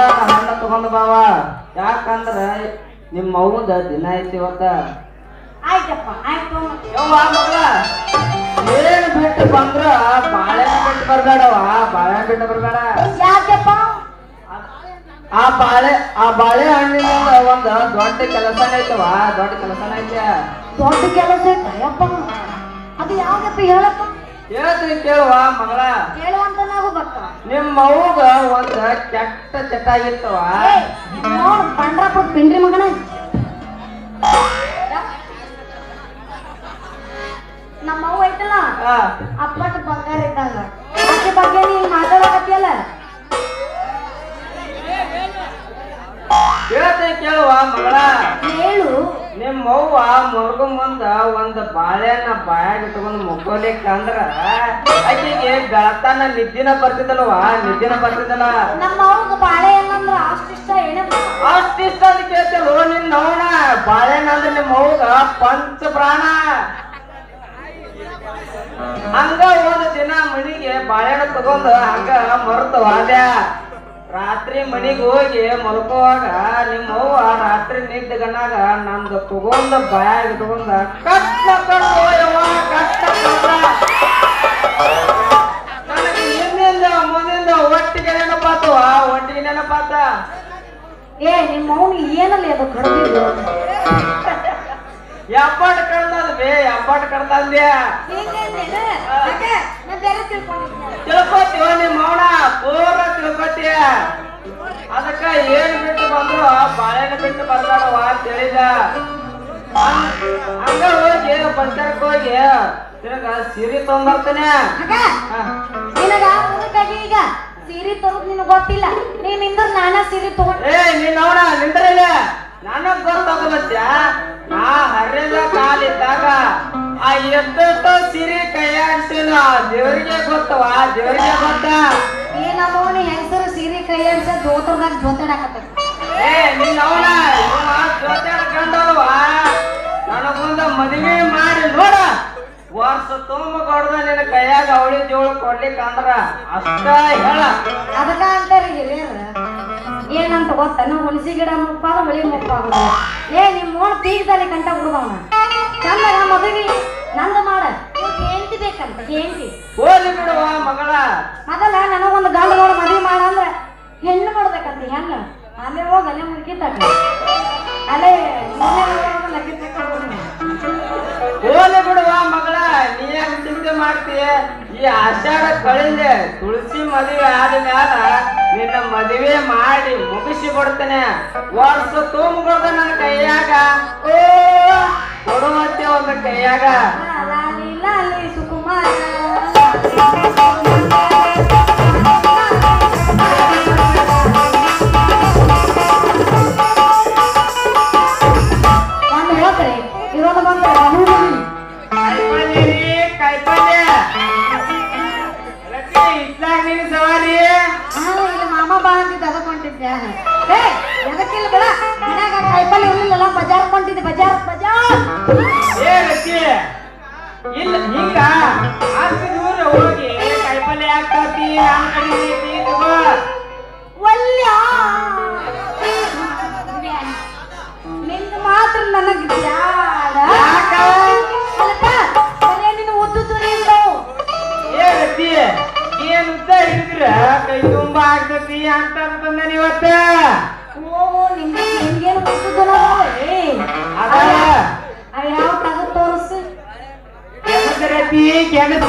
ಹಣ್ಣ ತಗೊಂಡ್ ಬಾವ ಯಾಕಂದ್ರ ನಿಮ್ಮ ಮಗುಂದ ದಿನ ಐತಿ ಇವತ್ತ ಆಯ್ತಪ್ಪ ಆಯ್ತು ಯವ್ವ ಮಗಳ ಏನ್ ಬಿಟ್ಟು ಬಂದ್ರ ಬಾಳೆಹಣ್ಣು ಬಿಟ್ಟು ಬರ್ಬೇಡವ ಬಾಳೆಹಣ್ಣು ಬಿಟ್ಟು ಬರ್ಬೇಡ ಯಾಕಪ್ಪ ಆ ಬಾಳೆ ಆ ಬಾಳೆಹಣ್ಣಿನಿಂದ ಒಂದ್ ದೊಡ್ಡ ಕೆಲಸನ ಐತವ ದೊಡ್ಡ ಕೆಲಸನ ಐತೆ ದೊಡ್ಡ ಕೆಲಸ ಐತಪ್ಪ ಅದು ಯಾವ್ದಪ್ಪ ಹೇಳಪ್ಪ ಹೇಳ್ತೀನಿ ಕೇಳುವ ಮಗಳ ಹೇಳುವಂತ ನಾವು ಬಕ್ಕ ನಿಮ್ಮ ಮಗುಗ ಒಂದ್ ಕೆಟ್ಟ ಚಟ ಆಗಿತ್ತವ ನೋಡ್ ಪಂಡ್ರಾಪುರ ಪಿಂಡ್ರಿ ಮಗನ ನಮ್ಮ ಅವ್ವ ಐತಲ್ಲ ಆ, ಅಪ್ಪಟ ಬಂಗಾರ ಇದ್ದಂಗ ಆಕೆ ಬಗ್ಗೆ ನೀನ್ ಮಾತಾಡಕತ್ತಿಯಲ್ಲ ಹೇಳ್ತೀನಿ ಕೇಳುವ ಮಗಳ ಹೇಳು ನಿಮ್ಮ ಅವ್ವ ಮರ್ಗು ಮುಂದ ಒಂದ್ ಬಾಳೆಹಣ್ಣ ಬಾಯಾಗ ಇಟ್ಕೊಂಡ್ ಮುಕ್ಕೋಲಿಕ್ ಅಂದ್ರ ಆಕೆಗೆ ಗಳತನ ನಿದ್ದಿನ ಬರ್ತಿದ್ದಲ್ವ ನಿದ್ದಿನ ಬರ್ತಿದ್ದಲ್ಲ ನಮ್ಮ ಅವ್ಗ ಬಾಳೆ ಏನಂದ್ರ ಅಷ್ಟಿಷ್ಟ ಏನಪ್ಪ ಅಷ್ಟಿಷ್ಟ ಅಂತ ಕೇಳ್ತಿಲ್ವ ನಿನ್ ನವನ ಬಾಳೆಹಣ್ಣ ಅಂದ್ರೆ ನಿಮ್ಮ ಅವ್ಗ ಪಂಚ ಪ್ರಾಣ ಹಂಗ ಒಂದ್ ದಿನ ಮನಿಗೆ ಬಾಳೆಹಣ್ಣು ತಗೊಂಡ್ ಹಂಗ ಮರ್ತು ವಾದ್ಯ ರಾತ್ರಿ ಮನಿಗ್ ಹೋಗಿ ಮಲ್ಕೋವಾಗ ನಿಮ್ಮ ಅವ್ವ ರಾತ್ರಿ ನಿದ್ದೆ ಗಣ್ಣಾಗ ನಮ್ದು ತಗೊಂಡ್ ಬಾಯಾಗ ತಗೊಂಡ ಕಟ್ಟ ಕಟ್ಟು ಯವ್ವ ಕಟ್ಟ ಕಟ್ಟ ನನಗೆ ಹಿಂದಿಂದ ಮುಂದಿಂದ ಒಟ್ಟಿಗೆ ನೆನಪಾತವ ಒಟ್ಟಿಗೆ ನೆನಪಾತ ಏ ನಿಮ್ಮ ಅವ್ನಿಗೆ ಏನಲ್ಲ ಅದು ಕಡ್ದಿದ್ದು ಎಬ್ಬಟ್ ಕಡ್ದದ್ ಬೇ ಎಬ್ಬಟ್ ಕಡ್ದಂದ್ಯಾ ತಿಳ್ಕೊತೀವ ನಿಮ್ಮ ಅವನ ಪೂರ ತಿಳ್ಕೊತೀಯ ಅದಕ್ಕ ಏನ್ ಬಿಟ್ಟು ಬಂದ್ರು ಬಾಳೆಹಣ್ಣು ಬಿಟ್ಟು ಬರ್ಬೇಡವ ಅಂತ ಹೇಳಿದ ಹಂಗ್- ಹಂಗ ಹೋಗಿ ಬಜಾರ್ಕ್ ಹೋಗಿ ತಿರ್ಗ ಸೀರೆ ತಗೊಂಬರ್ತಾನೆ ನಿನಗ ಮುದುಕಾಗಿ ಈಗ ಸೀರೆ ತರೋದ್ ನಿನಗ್ ಗೊತ್ತಿಲ್ಲ ನೀನ್ ಇಂದ್ರ ನಾನ ಸೀರೆ ತಗೊಂಡ್ ಏ ನೀನ್ ಅವನ ನಿಂದ್ರಲ್ಲ ನನಗ್ ಗೊತ್ತಾಗಲತ್ಯ ನಾ ಹರಿದ ಕಾಲಿದ್ದಾಗ ಆ ಎದ್ದೆಷ್ಟೋ ಸಿರಿ ಕೈ ಆಡ್ಸಿನ ದೇವರಿಗೆ ಗೊತ್ತವ ದೇವರಿಗೆ ಗೊತ್ತ ಈ ನಮ್ಮವನಿ ಹೆಂಗಸರು ಸೀರೆ ಕೈ ಅನ್ಸ ಜೋತರ್ದಾಗ ಜೋತಾಡಕತ್ತ ಏ ನೀನ್ ಅವನ ಜೊತೆ ಕಂಡಲ್ವ ನನಗೊಂದ ಮದುವೆ ಮಾಡಿ ನೋಡ ವರ್ಷ ತುಂಬ ಕೊಡ್ದ ನಿನ್ನ ಕೈಯಾಗ ಅವಳಿ ಜೋಳ ಕೊಡ್ಲಿಕ್ಕೆ ಅಂದ್ರ ಅಷ್ಟ ಹೇಳ ಅದಕ್ಕ ಅಂತಾರ ಹಿರಿಯರ ಏನಂತ ಗೊತ್ತನ ಹುಣಸಿ ಗಿಡ ಮುಪ್ಪಾಗ ಬಳಿ ಮುಪ್ಪಾಗುದು ಏ ನಿಮ್ ನೋಡ್ ತೀರ್ದಲ್ಲಿ ಕಂಟ ಬಿಡುದವನ ಚಂದಾಗ ಮದುವೆ ನಂದು ಮಾಡ ಹೆಂಡತಿ ಬೇಕಂತ ಹೆಂಡತಿ ಹೋಲಿ ಬಿಡುವ ಮಗಳ ಮೊದಲ ನನಗೊಂದು ಗಂಡ ನೋಡ ಮದುವೆ ಮಾಡ ಅಂದ್ರೆ ಹೆಣ್ಣು ಮಾಡ್ಬೇಕಂತ ಹೆಣ್ಣು ಆಮೇಲೆ ಹೋಗಿ ಅಲ್ಲೇ ಮುಲ್ಕಿ ತಗ ಅಲ್ಲೇ ಲಕ್ಕಿ ತಗೊಂಡು ಹೋಲಿ ಬಿಡುವ ಮಗಳ ನೀ ಯಾಕೆ ಚಿಂತೆ ಮಾಡ್ತೀಯ ಈ ಆಷಾಢ ಕಳಿಂದೆ ತುಳಸಿ ಮದುವೆ ಆದ ಮ್ಯಾಲ ನಿನ್ನ ಮದುವೆ ಮಾಡಿ ಮುಗಿಸಿ ಬಿಡ್ತೇನೆ ವರ್ಷ ತುಂಬಿಕೊಡ್ದ ನನ್ನ ಕೈಯಾಗ ಓ ಕೊಡುವಂತೆ ಒಂದು ಕೈಯಾಗ ಲಾಲಿ ಲಾಲಿ ಸುಕುಮಾರ ಒಂದು ಹೇಳ್ತಾರೆ ಇದೊಂದು ಬಂದ್ರೆ ಕಾಯಿಪಲ್ಲೆ ರೀ, ಕಾಯಿಪಲ್ಲೆ ಲಕ್ಕಿ, ಇತ್ಲಾಗ ನೀನು ಸವಾರಿ ಇಲ್ಲಿ ಮಾಮ ಬಾ ಅಂತಿದ್ದ ಅದಕ್ಕೆ ಹೊಂಟಿದ್ದೆ ಏ ಎದಕ್ಕಿಲ್ಲ ಬೇಡ ಮನ್ಯಾಗ ಕಾಯಿಪಲ್ಲೆ ಇರ್ಲಿಲ್ಲಲ್ಲ ಬಜಾರ್ ಹೊಂಟಿದ್ದೆ ಬಜಾರ್ ಬಜಾರ್ ಏ ಲಕ್ಕಿ ಇಲ್ಲ ಹಿಂಗ ಅಷ್ಟು ದೂರ ಹೋಗಿ ಕಾಯಿಪಲ್ಲೆ ಯಾಕೆ ತರ್ತಿ ನಾನು ಕಡೆ ಐತಿ ತಗೋ ಒಲ್ಯ ನಿಂದು ಮಾತ್ರ ನನಗೆ ಬ್ಯಾಡ ಯಾಕ? ಅಲ್ಲಪ್ಪ, ಬರೇ ನಿನ್ನ ಉದ್ದು ತುರಿ ಇರ್ತಾವು. ಏ ಲಕ್ಕಿ ಏನ್ ಉದ್ದ ಹಿಡಿದ್ರ ಕೈ ತುಂಬಾ ಆಗ್ತತಿ ಅಂತ ಅಂತಂದ ಇವತ್ತ ಓ ನಿಮ್ಗೆ ನಿಮ್ಗೇನು ಉದ್ದುದ್ದು ನೋಡೋವೆ? ಅದ ಅವ್ ಯಾವ ತಗದ್ ತೋರಿಸು ಕೆಣಸರತಿ ಕೆಣಸ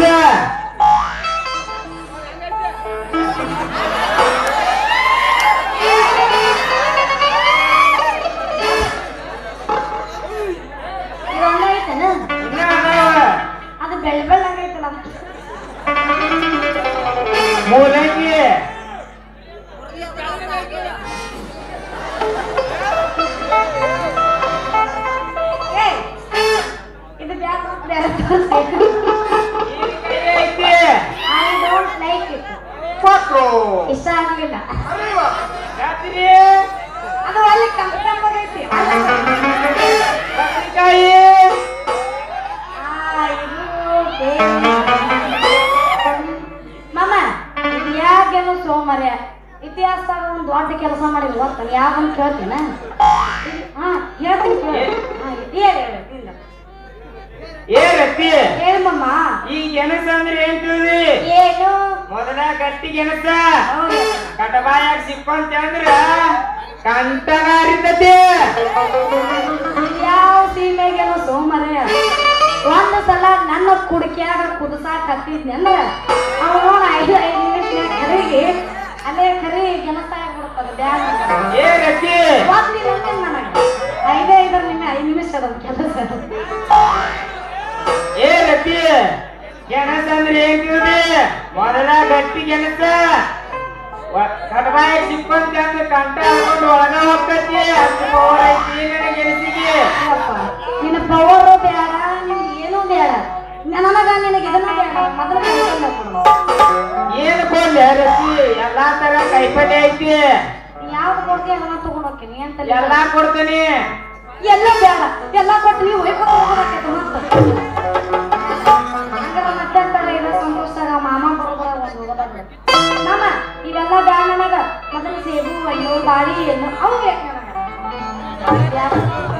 ಇದೊಂದ ಐತನ ಇನ್ನ ಅದಾವ. ಅದು ಬೆಳ್ಳ ಬೆಳ್ಳಂಗೈತಲ್ಲ ಮೂಲಂಗಿ ಏ ಇದು ಬ್ಯಾಡ ಬೇರೆ ತೋರಿಸಿ ಹೀರೆಕಾಯಿ ಐತಿ ಐ ಡೋಂಟ್ ಲೈಕ್ ಇಟ್ ಕೊಟ್ರು ಇಷ್ಟ ಆಗಲಿಲ್ಲ ರಾತ್ರಿ ಅದು ಅಲ್ಲಿ ಕಂಪ ಕಂಪಾಗೈತಿ ಬದ್ನಿಕಾಯಿ ಆ, ಇದು ಬೇರೆ. ಮಾಮ ಇದು ಯಾಕೇನು ಸೋಮರ್ಯ ಇತಿಹಾಸದಾಗ ಒಂದು ದೊಡ್ಡ ಕೆಲಸ ಮಾಡಿದ್ರು ಗೊತ್ತ ಯಾವಂತ ಕೇಳ್ತೀನ ಹಾ ಹೇಳ್ತೀನಿ ಕೇಳು ಹಾ, ಹೇಳು ಹೇಳು ಇಲ್ಲ. ಏ ರತಿ ಹೇಳು ಮಮ್ಮ ಈ ಗೆಣಸ ಅಂದ್ರೆ ಏನ್ ತಿಳಿದಿ ಏನು ಮೊದಲ ಗಟ್ಟಿ ಗೆಣಸ ಹೌದು. ಕಟಬಾಯಾಗ ಸಿಕ್ಕೊಂತ ಅಂದ್ರ ಕಂಟಗಾರಿತತಿ ಯಾವ ಸೀಮೆಗೆಲ್ಲ ಸೋಮರೇ ಒಂದು ಸಲ ನನ್ನ ಕುಡಿಕ್ಯಾಗ ಕುದಸಾಕ್ ಹತ್ತಿದ್ನಿ ಅಂದ್ರ ಅವನು ಐದು ಐದು ನಿಮಿಷ ಕರಿಗೆ ಅಲ್ಲೇ ಕರಿ ಕೆಲಸ ಆಗ್ಬಿಡ್ತದ ಬ್ಯಾಗ್ ಏ ರತಿ ಗೊತ್ತಿಲ್ಲ ನನಗೆ ಐದೇ ಐದರ ನಿಮಿಷ ಐದು ನಿಮಿಷ ಅದ ಕೆಲಸ ಏ ರತಿ ಗೆಣಸ ಅಂದ್ರೆ ಏನ್ ತಿಳಿದಿ ಮೊದಲ ಗಟ್ಟಿ ಗೆಣಸ ಕಟಬಾಯಾಗ ಸಿಕ್ಕೊಂತ ಅಂದ್ರ ಕಂಟ ಹಾಕೊಂಡು ಒಳಗ ಹೋಗ್ತತಿ ಅಷ್ಟು ಪವರ್ ಐತಿ ನಿನ್ನ ಗೆಣಸಿಗೆ ಅಪ್ಪ, ನಿನ್ನ ಪವರು ಬೇಡ ನಿನ್ ಏನೂ ಬೇಡ ನನಗ ನಿನಗೆ ಇದನ್ನ ಬೇಡ ಮೊದಲು ಕೈಪಲ್ಯ ಕೊಡು. ಏನ್ ಕೊಂಡೆ ರತಿ ಎಲ್ಲಾ ತರ ಕೈಪಲ್ಯ ಐತಿ ಯಾವ್ದು ಕೊಡ್ತೀಯ ಅದನ್ನ ತಗೊಂಡ್ ಹೋಗ್ತೀನಿ ಅಂತ ಎಲ್ಲಾ ಕೊಡ್ತೀನಿ ಎಲ್ಲ ಬೇಡ ಎಲ್ಲ ಕೊಟ್ಟು ನೀವು ಹೊಯ್ಕೊಂಡು ಹೋಗೋದಾಕೈತೆ ಮತ್ತೆ ಹಂಗಾರ ಮತ್ತೆ ಅಂತಾರ ಇದು ಸಂತೋಷದಾಗ ಮಾಮ ಬರೋದ್ರ ಒಂದು ಹೋಗೋದಾಗ ನಮ್ಮ ಇವೆಲ್ಲ ಬ್ಯಾಡ ನನಗ ಮೊದಲು ಸೇಬು ಹಣ್ಣು ಬಾಳಿ ಹಣ್ಣು ಅವು ಬೇಕು ನನಗ ಬ್ಯಾಡ.